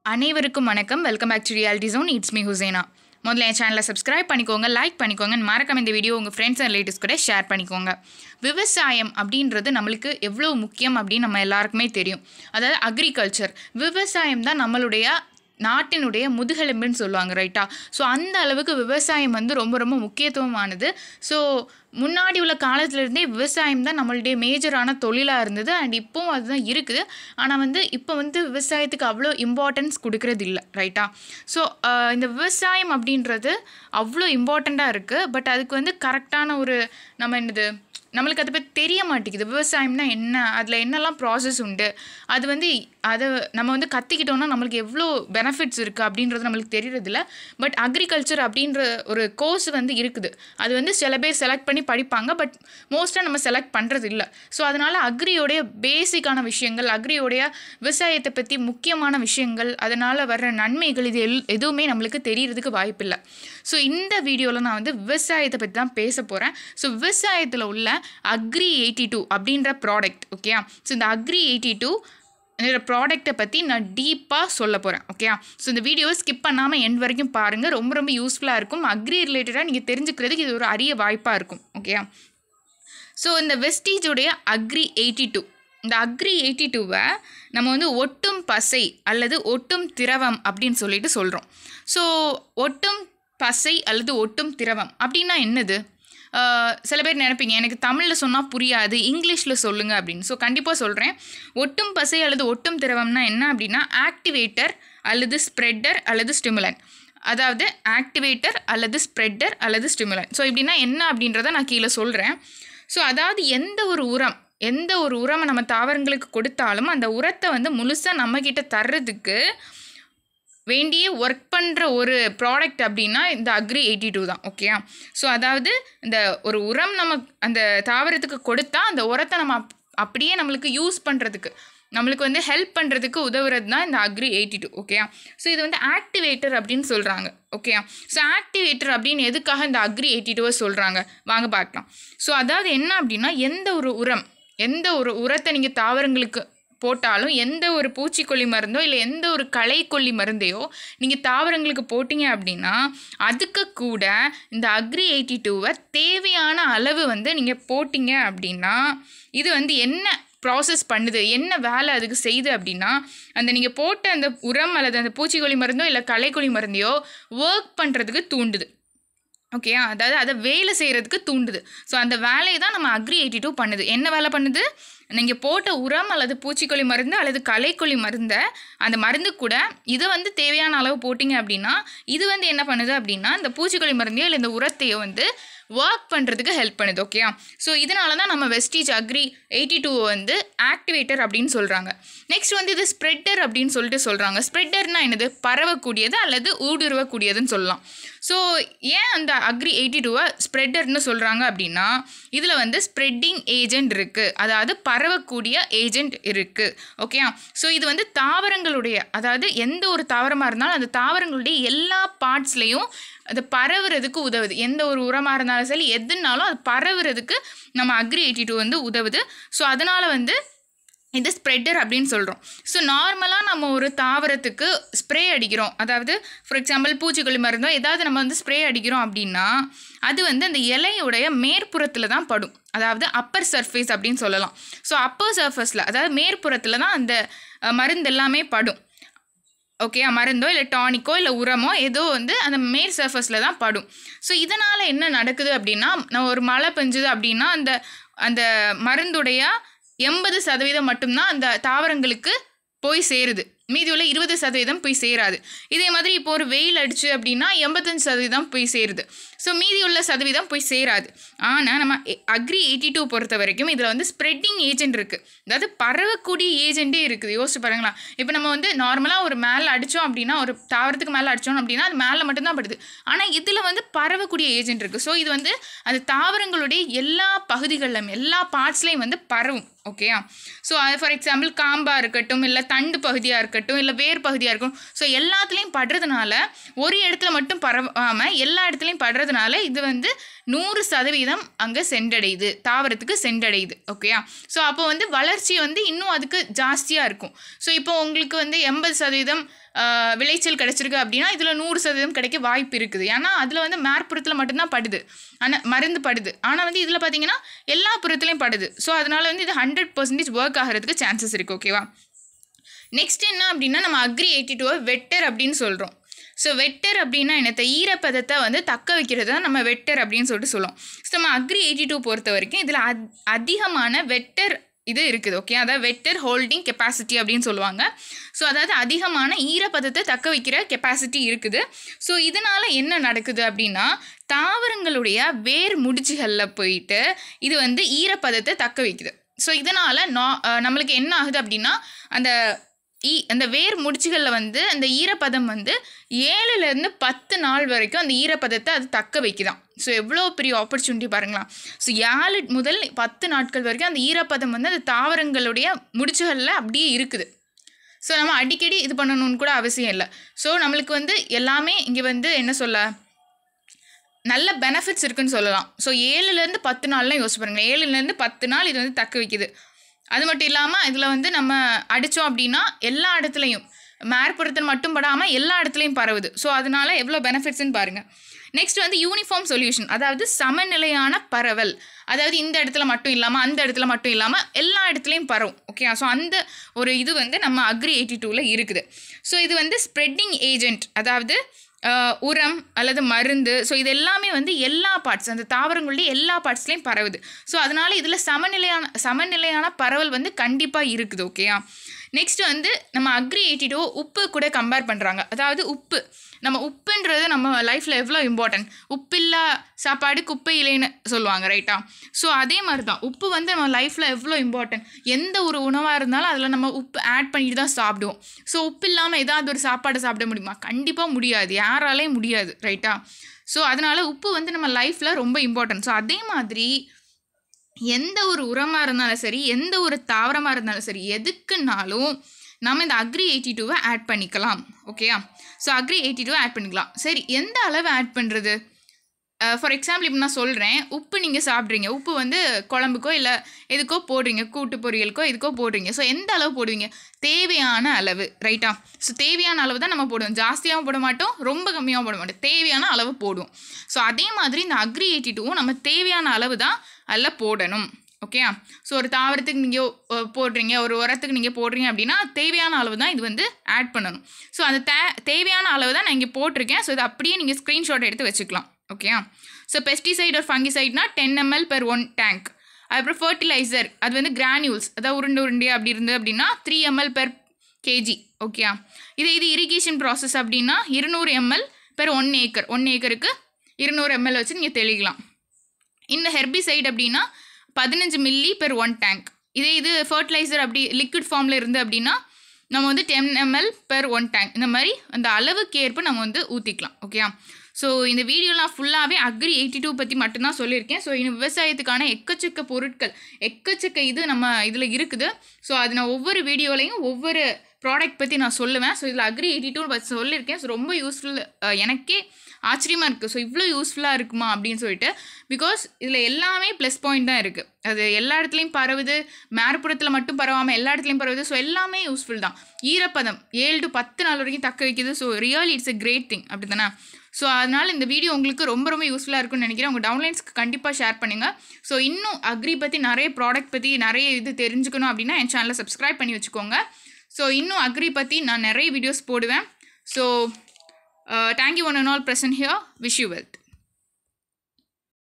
அனைவருக்கும் வணக்கம் welcome back to reality zone it's me Husena முதல்ல என் சேனலை சப்ஸ்கிரைப் பண்ணிக்கோங்க லைக் பண்ணிக்கோங்க மறக்காம இந்த வீடியோ உங்கள் ஃப்ரெண்ட்ஸ் அண்ட் ரிலேட்டிவ்ஸ் கூட ஷேர் பண்ணிக்கோங்க விவசாயம் அப்படின்றது நம்மளுக்கு எவ்வளோ முக்கியம் அப்படின்னு நம்ம எல்லாருக்குமே தெரியும் அதாவது அக்ரிகல்ச்சர் விவசாயம் தான் நம்மளுடைய நாட்டினுடைய முதுகெலும்புன்னு சொல்லுவாங்க ரைட்டா ஸோ அந்த அளவுக்கு விவசாயம் வந்து ரொம்ப ரொம்ப முக்கியத்துவமானது ஸோ முன்னாடி உள்ள காலத்துலேருந்தே விவசாயம் தான் நம்மளுடைய மேஜரான தொழிலாக இருந்தது அண்ட் இப்போவும் அதுதான் இருக்குது ஆனால் வந்து இப்போ வந்து விவசாயத்துக்கு அவ்வளோ இம்பார்ட்டன்ஸ் கொடுக்கறது இல்லை ரைட்டா ஸோ இந்த விவசாயம் அப்படின்றது அவ்வளோ இம்பார்ட்டண்ட்டாக இருக்குது பட் அதுக்கு வந்து கரெக்டான ஒரு நம்ம என்னது நம்மளுக்கு அதை பற்றி தெரிய மாட்டேங்குது விவசாயம்னா என்ன அதில் என்னெல்லாம் ப்ராசஸ் உண்டு அது வந்து அதை நம்ம வந்து கற்றுக்கிட்டோம்னா நம்மளுக்கு எவ்வளோ பெனிஃபிட்ஸ் இருக்குது அப்படின்றது நம்மளுக்கு தெரியறதில்ல பட் அக்ரிகல்ச்சர் அப்படின்ற ஒரு கோர்ஸ் வந்து இருக்குது அது வந்து சில பேர் செலக்ட் பண்ணி படிப்பாங்க பட் மோஸ்ட்டாக நம்ம செலக்ட் பண்ணுறது இல்லை ஸோ அதனால் அக்ரியோடைய பேசிக்கான விஷயங்கள் அக்ரியோடைய விவசாயத்தை பற்றி முக்கியமான விஷயங்கள் அதனால் வர்ற நன்மைகள் இது எல் எதுவுமே நம்மளுக்கு தெரியறதுக்கு வாய்ப்பில்லை ஸோ இந்த வீடியோவில் நான் வந்து விவசாயத்தை பற்றி தான் பேச போகிறேன் ஸோ விவசாயத்தில் உள்ள அக்ரி எயிட்டி டூ அப்படின்ற ப்ராடக்ட் ஓகே ஸோ இந்த அக்ரி எயிட்டி டூ இந்த ப்ராடக்ட்டை பற்றி நான் டீப்பாக சொல்ல போகிறேன் ஓகே ஸோ இந்த வீடியோவை ஸ்கிப் பண்ணாமல் எண்ட் வரைக்கும் பாருங்கள் ரொம்ப ரொம்ப யூஸ்ஃபுல்லாக இருக்கும் அக்ரி ரிலேட்டடாக நீங்கள் தெரிஞ்சுக்கிறதுக்கு இது ஒரு அரிய வாய்ப்பாக இருக்கும் ஓகே ஸோ இந்த வெஸ்டீஜுடைய அக்ரி எயிட்டி டூ இந்த அக்ரி எயிட்டி டூவை நம்ம வந்து ஒட்டும் பசை அல்லது ஒட்டும் திரவம் அப்படின்னு சொல்லிட்டு சொல்கிறோம் ஸோ ஒட்டும் பசை அல்லது ஒட்டும் திரவம் அப்படின்னா என்னது ஆஹ் சில பேர் நினைப்பீங்க எனக்கு தமிழில் சொன்னால் புரியாது இங்கிலீஷில் சொல்லுங்கள் அப்படின்னு ஸோ கண்டிப்பாக சொல்கிறேன் ஒட்டும் பசை அல்லது ஒட்டும் திரவம்னா என்ன அப்படின்னா ஆக்டிவேட்டர் அல்லது ஸ்ப்ரெட்டர் அல்லது ஸ்டிமுலன் அதாவது ஆக்டிவேட்டர் அல்லது ஸ்ப்ரெட்டர் அல்லது ஸ்டிமுலன் ஸோ இப்படின்னா என்ன அப்படின்றத நான் கீழே சொல்கிறேன் ஸோ அதாவது எந்த ஒரு உரம் எந்த ஒரு உரமை நம்ம தாவரங்களுக்கு கொடுத்தாலும் அந்த உரத்தை வந்து முழுசாக நம்மக்கிட்ட தர்றதுக்கு வேண்டிய ஒர்க் பண்ணுற ஒரு ப்ராடக்ட் அப்படின்னா இந்த அக்ரி எயிட்டி டூ தான் ஓகேயா ஸோ அதாவது இந்த ஒரு உரம் நம்ம அந்த தாவரத்துக்கு கொடுத்தா அந்த உரத்தை நம்ம அப் அப்படியே நம்மளுக்கு யூஸ் பண்ணுறதுக்கு நம்மளுக்கு வந்து ஹெல்ப் பண்ணுறதுக்கு உதவுறது தான் இந்த அக்ரி எயிட்டி டூ ஓகேயா ஸோ இது வந்து ஆக்டிவேட்டர் அப்படின்னு சொல்கிறாங்க ஓகேயா ஸோ ஆக்டிவேட்டர் அப்படின்னு எதுக்காக இந்த அக்ரி எயிட்டி டூவை சொல்கிறாங்க வாங்க பார்க்கலாம் ஸோ அதாவது என்ன அப்படின்னா எந்த ஒரு உரம் எந்த ஒரு உரத்தை நீங்கள் தாவரங்களுக்கு போட்டாலும் எந்த ஒரு பூச்சிக்கொல்லி மருந்தோ இல்லை எந்த ஒரு களைக்கொல்லி மருந்தையோ நீங்கள் தாவரங்களுக்கு போட்டிங்க அப்படின்னா அதுக்கு கூட இந்த அக்ரி எயிட்டி டூவை தேவையான அளவு வந்து நீங்கள் போட்டிங்க அப்படின்னா இது வந்து என்ன ப்ராசஸ் பண்ணுது என்ன வேலை அதுக்கு செய்யுது அப்படின்னா அந்த நீங்கள் போட்ட அந்த உரம் அல்லது அந்த பூச்சிக்கொல்லி மருந்தோ இல்லை களைக்கொல்லி மருந்தையோ ஒர்க் பண்ணுறதுக்கு தூண்டுது ஓகே அதாவது அதை வேலை செய்கிறதுக்கு தூண்டுது ஸோ அந்த வேலையை தான் நம்ம அக்ரி எயிட்டி டூ பண்ணுது என்ன வேலை பண்ணுது நீங்கள் போட்ட உரம் அல்லது பூச்சிக்கொல்லி மருந்து அல்லது களைக்கொல்லி மருந்தை அந்த மருந்து கூட இதை வந்து தேவையான அளவு போட்டிங்க அப்படின்னா இது வந்து என்ன பண்ணுது அப்படின்னா இந்த பூச்சிக்கொல்லி மருந்தையோ இல்லை இந்த உரத்தையோ வந்து ஒர்க் பண்ணுறதுக்கு ஹெல்ப் பண்ணுது ஓகே ஸோ இதனால தான் நம்ம வெஸ்டீஜ் அக்ரி எயிட்டி டூ வந்து ஆக்டிவேட்டர் அப்படின்னு சொல்கிறாங்க நெக்ஸ்ட் வந்து இது ஸ்ப்ரெட்டர் அப்படின்னு சொல்லிட்டு சொல்கிறாங்க ஸ்ப்ரெட்டர்னா என்னது பரவக்கூடியது அல்லது ஊடுருவக்கூடியதுன்னு சொல்லலாம் ஸோ ஏன் அந்த அக்ரி எயிட்டி டூவை ஸ்ப்ரெட்டர்னு சொல்கிறாங்க அப்படின்னா இதில் வந்து ஸ்ப்ரெட்டிங் ஏஜென்ட் இருக்குது அதாவது பரவக்கூடிய ஏஜென்ட் இருக்குது ஓகே ஸோ இது வந்து தாவரங்களுடைய அதாவது எந்த ஒரு தாவரமாக இருந்தாலும் அந்த தாவரங்களுடைய எல்லா பார்ட்ஸ்லேயும் அது பரவுறதுக்கு உதவுது எந்த ஒரு உரமாக இருந்தாலும் சரி எதுனாலும் அது பரவுறதுக்கு நம்ம அக்ரி எயிட்டி டூ வந்து உதவுது ஸோ அதனால் வந்து இது ஸ்ப்ரெட்டர் அப்படின்னு சொல்கிறோம் ஸோ நார்மலாக நம்ம ஒரு தாவரத்துக்கு ஸ்ப்ரே அடிக்கிறோம் அதாவது ஃபார் எக்ஸாம்பிள் பூச்சிக்கொல்லி மருந்தோ ஏதாவது நம்ம வந்து ஸ்ப்ரே அடிக்கிறோம் அப்படின்னா அது வந்து அந்த இலையுடைய மேற்புறத்தில் தான் படும் அதாவது அப்பர் சர்ஃபேஸ் அப்படின்னு சொல்லலாம் ஸோ அப்பர் சர்ஃபேஸில் அதாவது மேற்புறத்தில் தான் அந்த அஹ், மருந்து எல்லாமே படும் ஓகே மருந்தோ இல்லை டானிக்கோ இல்லை உரமோ ஏதோ வந்து அந்த மேல் சர்ஃபஸில் தான் படும் ஸோ இதனால் என்ன நடக்குது அப்படின்னா நம்ம ஒரு மழை பெஞ்சுது அப்படின்னா அந்த அந்த மருந்துடைய எண்பது சதவீதம் மட்டும்தான் அந்த தாவரங்களுக்கு போய் சேருது மீதி உள்ள இருபது சதவீதம் போய் சேராது இதே மாதிரி இப்போ ஒரு வெயில் அடிச்சு அப்படின்னா எண்பத்தஞ்சு சதவீதம் போய் சேருது ஸோ மீதி உள்ள சதவீதம் போய் சேராது ஆனால் நம்ம அக்ரி எயிட்டி டூ பொறுத்த வரைக்கும் இதில் வந்து ஸ்ப்ரெட்டிங் ஏஜென்ட் இருக்குது அதாவது பரவக்கூடிய ஏஜென்ட்டே இருக்குது யோசிச்சு பாருங்களா இப்போ நம்ம வந்து நார்மலாக ஒரு மேலே அடித்தோம் அப்படின்னா ஒரு தாவரத்துக்கு மேலே அடித்தோம் அப்படின்னா அது மேலே மட்டும்தான் படுது ஆனால் இதில் வந்து பரவக்கூடிய ஏஜென்ட் இருக்குது ஸோ இது வந்து அந்த தாவரங்களுடைய எல்லா பகுதிகளிலும் எல்லா பார்ட்ஸ்லையும் வந்து பரவும் ஓகேயா ஸோ அது ஃபார் எக்ஸாம்பிள் காம்பாக இருக்கட்டும் இல்லை தண்டு பகுதியாக இருக்கட்டும் இருக்கட்டும் இல்லை வேர் பகுதியாக இருக்கும் ஸோ எல்லாத்துலேயும் படுறதுனால ஒரு இடத்துல மட்டும் பரவாமல் எல்லா இடத்துலையும் படுறதுனால இது வந்து நூறு சதவீதம் அங்கே சென்றடையுது தாவரத்துக்கு சென்றடையுது ஓகேயா ஸோ அப்போ வந்து வளர்ச்சி வந்து இன்னும் அதுக்கு ஜாஸ்தியாக இருக்கும் ஸோ இப்போ உங்களுக்கு வந்து எண்பது சதவீதம் ஆஹ், விளைச்சல் கிடச்சிருக்கு அப்படின்னா இதில் நூறு சதவீதம் கிடைக்க வாய்ப்பு இருக்குது ஏன்னா அதில் வந்து மேற்புறத்தில் மட்டும்தான் படுது ஆனால் மருந்து படுது ஆனால் வந்து இதில் பார்த்தீங்கன்னா எல்லா புறத்துலையும் படுது ஸோ அதனால வந்து இது ஹண்ட்ரட் பர்சன்டேஜ் ஒர்க் ஆகிறதுக்கு சான்சஸ் இருக்குது ஓகேவா நெக்ஸ்ட் என்ன அப்படின்னா நம்ம அக்ரி எயிட்டி டூவை வெட்டர் அப்படின்னு சொல்கிறோம் ஸோ வெட்டர் அப்படின்னா என்னத்த ஈரப்பதத்தை வந்து தக்க வைக்கிறது தான் நம்ம வெட்டர் அப்படின்னு சொல்லிட்டு சொல்லுவோம் ஸோ நம்ம அக்ரி எயிட்டி டூ பொறுத்த வரைக்கும் இதில் அத் அதிகமான வெட்டர் இது இருக்குது ஓகே அதாவது வெட்டர் ஹோல்டிங் கெப்பாசிட்டி அப்படின்னு சொல்லுவாங்க ஸோ அதாவது அதிகமான ஈரப்பதத்தை தக்க வைக்கிற கெப்பாசிட்டி இருக்குது ஸோ இதனால் என்ன நடக்குது அப்படின்னா தாவரங்களுடைய வேர் முடிச்சுகளில் போயிட்டு இது வந்து ஈரப்பதத்தை தக்க வைக்குது ஸோ இதனால் நா அஹ் நம்மளுக்கு என்ன ஆகுது அப்படின்னா அந்த ஈ அந்த வேர் முடிச்சுகளில் வந்து அந்த ஈரப்பதம் வந்து ஏழுலேருந்து பத்து நாள் வரைக்கும் அந்த ஈரப்பதத்தை அது தக்க வைக்குதாம் ஸோ எவ்வளோ பெரிய ஆப்பர்ச்சுனிட்டி பாருங்களா ஸோ ஏழு முதல் பத்து நாட்கள் வரைக்கும் அந்த ஈரப்பதம் வந்து அந்த தாவரங்களுடைய முடிச்சுகளில் அப்படியே இருக்குது ஸோ நம்ம அடிக்கடி இது பண்ணணும்னு கூட அவசியம் இல்லை ஸோ நம்மளுக்கு வந்து எல்லாமே இங்கே வந்து என்ன சொல்ல நல்ல பெனிஃபிட்ஸ் இருக்குன்னு சொல்லலாம் ஸோ ஏழுலேருந்து பத்து நாள்லாம் யோசிச்சு பாருங்க ஏழுலேருந்து பத்து நாள் இது வந்து தக்க வைக்குது அது மட்டும் இல்லாமல் இதில் வந்து நம்ம அடித்தோம் அப்படின்னா எல்லா இடத்துலையும் மேற்புறத்தில் மட்டும் படாமல் எல்லா இடத்துலையும் பரவுது ஸோ அதனால எவ்வளோ பெனிஃபிட்ஸ்னு பாருங்கள் நெக்ஸ்ட் வந்து யூனிஃபார்ம் சொல்யூஷன் அதாவது சமநிலையான பரவல் அதாவது இந்த இடத்துல மட்டும் இல்லாமல் அந்த இடத்துல மட்டும் இல்லாமல் எல்லா இடத்துலையும் பரவும் ஓகே ஸோ அந்த ஒரு இது வந்து நம்ம அக்ரி எயிட்டி டூவில் இருக்குது ஸோ இது வந்து ஸ்ப்ரெட்டிங் ஏஜென்ட் அதாவது ஆஹ், உரம் அல்லது மருந்து ஸோ இது எல்லாமே வந்து எல்லா பார்ட்ஸ் அந்த தாவரங்களுடைய எல்லா பார்ட்ஸ்லேயும் பரவுது ஸோ அதனால இதில் சமநிலையான சமநிலையான பரவல் வந்து கண்டிப்பாக இருக்குது ஓகேயா நெக்ஸ்ட் வந்து நம்ம அக்ரி எயிட்டிடோ உப்பு கூட கம்பேர் பண்ணுறாங்க அதாவது உப்பு நம்ம உப்புன்றது நம்ம லைஃப்பில் எவ்வளோ இம்பார்ட்டன்ட் உப்பில்லா சாப்பாடு குப்பை இல்லைன்னு சொல்லுவாங்க ரைட்டா ஸோ அதே மாதிரி தான் உப்பு வந்து நம்ம லைஃப்பில் எவ்வளோ இம்பார்ட்டன்ட் எந்த ஒரு உணவாக இருந்தாலும் அதில் நம்ம உப்பு ஆட் பண்ணிட்டு தான் சாப்பிடுவோம் ஸோ உப்பு இல்லாமல் ஏதாவது ஒரு சாப்பாடு சாப்பிட முடியுமா கண்டிப்பாக முடியாது யாராலையும் முடியாது ரைட்டா ஸோ அதனால் உப்பு வந்து நம்ம லைஃப்பில் ரொம்ப இம்பார்ட்டன்ட் ஸோ அதே மாதிரி எந்த ஒரு உரமாக இருந்தாலும் சரி எந்த ஒரு தாவரமாக இருந்தாலும் சரி எதுக்குனாலும் நம்ம இந்த அக்ரி எயிட்டி டூவை ஆட் பண்ணிக்கலாம் ஓகேயா ஸோ அக்ரி எயிட்டி டூவை ஆட் பண்ணிக்கலாம் சரி எந்த அளவு ஆட் பண்ணுறது ஃபார் எக்ஸாம்பிள் இப்போ நான் சொல்கிறேன் உப்பு நீங்கள் சாப்பிட்றீங்க உப்பு வந்து குழம்புக்கோ இல்லை எதுக்கோ போடுறீங்க கூட்டு பொரியலுக்கோ இதுக்கோ போடுறீங்க ஸோ எந்த அளவு போடுவீங்க தேவையான அளவு ரைட்டா ஸோ தேவையான அளவு தான் நம்ம போடுவோம் ஜாஸ்தியாகவும் போட மாட்டோம் ரொம்ப கம்மியாகவும் போட மாட்டோம் தேவையான அளவு போடுவோம் ஸோ அதே மாதிரி இந்த அக்ரி எயிட்டி டூவும் நம்ம தேவையான அளவு தான் அதில் போடணும் ஓகே ஸோ ஒரு தாவரத்துக்கு நீங்கள் போடுறீங்க ஒரு உரத்துக்கு நீங்கள் போடுறீங்க அப்படின்னா தேவையான அளவு தான் இது வந்து ஆட் பண்ணணும் ஸோ அந்த தே தேவையான அளவு தான் நான் இங்கே போட்டிருக்கேன் ஸோ இது அப்படியே நீங்கள் ஸ்க்ரீன்ஷாட் எடுத்து வச்சுக்கலாம் ஓகே ஸோ பெஸ்டிசைட் ஒரு ஃபங்கிசைட்னா ten ML per one tank அதுக்கப்புறம் ஃபர்டிலைசர் அது வந்து கிரானியூல்ஸ் அதாவது உருண்டை உருண்டை அப்படி இருந்து அப்படின்னா three ML per KG okay இது இது இரிகேஷன் ப்ராசஸ் அப்படின்னா இருநூறு ML per one acre one ஏக்கருக்கு இருநூறு எம்எல் வச்சு நீங்கள் தெளிக்கலாம் இந்த ஹெர்பிசைட் அப்படின்னா பதினஞ்சு மில்லி பெர் ஒன் டேங்க் இதே இது ஃபர்டிலைசர் அப்படி லிக்விட் ஃபார்மில் இருந்து அப்படின்னா நம்ம வந்து ten ML per one tank இந்த மாதிரி அந்த அளவுக்கு ஏற்ப நம்ம வந்து ஊற்றிக்கலாம் ஓகேயா ஸோ இந்த வீடியோலாம் ஃபுல்லாகவே அக்ரி எயிட்டி டூ பற்றி மட்டும்தான் சொல்லியிருக்கேன் ஸோ இன்னும் விவசாயத்துக்கான எக்கச்சக்க பொருட்கள் எக்கச்சக்க இது நம்ம இதில் இருக்குது ஸோ அது நான் ஒவ்வொரு வீடியோலையும் ஒவ்வொரு ப்ராடக்ட் பற்றி நான் சொல்லுவேன் ஸோ இதில் அக்ரி எயிட்டி டூ பற்றி சொல்லியிருக்கேன் ஸோ ரொம்ப யூஸ்ஃபுல் எனக்கே ஆச்சரியமாக இருக்குது ஸோ இவ்வளோ யூஸ்ஃபுல்லாக இருக்குமா அப்படின்னு சொல்லிட்டு பிகாஸ் இதில் எல்லாமே ப்ளஸ் பாயிண்ட் தான் இருக்குது அது எல்லா இடத்துலையும் பரவுது மேற்புறத்தில் மட்டும் பரவாமல் எல்லா இடத்துலையும் பரவுது ஸோ எல்லாமே யூஸ்ஃபுல் தான் ஈரப்பதம் ஏழு டு பத்து நாள் வரைக்கும் தக்க வைக்குது so real it's a great thing அப்படி தானே ஸோ அதனால் இந்த வீடியோ உங்களுக்கு ரொம்ப ரொம்ப யூஸ்ஃபுல்லாக இருக்கும்னு நினைக்கிறேன் உங்கள் டவுன்லைன்ஸ்க்கு கண்டிப்பாக ஷேர் பண்ணுங்கள் ஸோ இன்னும் அக்ரி பற்றி நிறைய ப்ராடக்ட் பற்றி நிறைய இது தெரிஞ்சுக்கணும் அப்படின்னா என் சேனலை சப்ஸ்கிரைப் பண்ணி வச்சுக்கோங்க ஸோ இன்னும் அக்ரி பற்றி நான் நிறைய வீடியோஸ் போடுவேன் so thank you one and all present here wish you wealth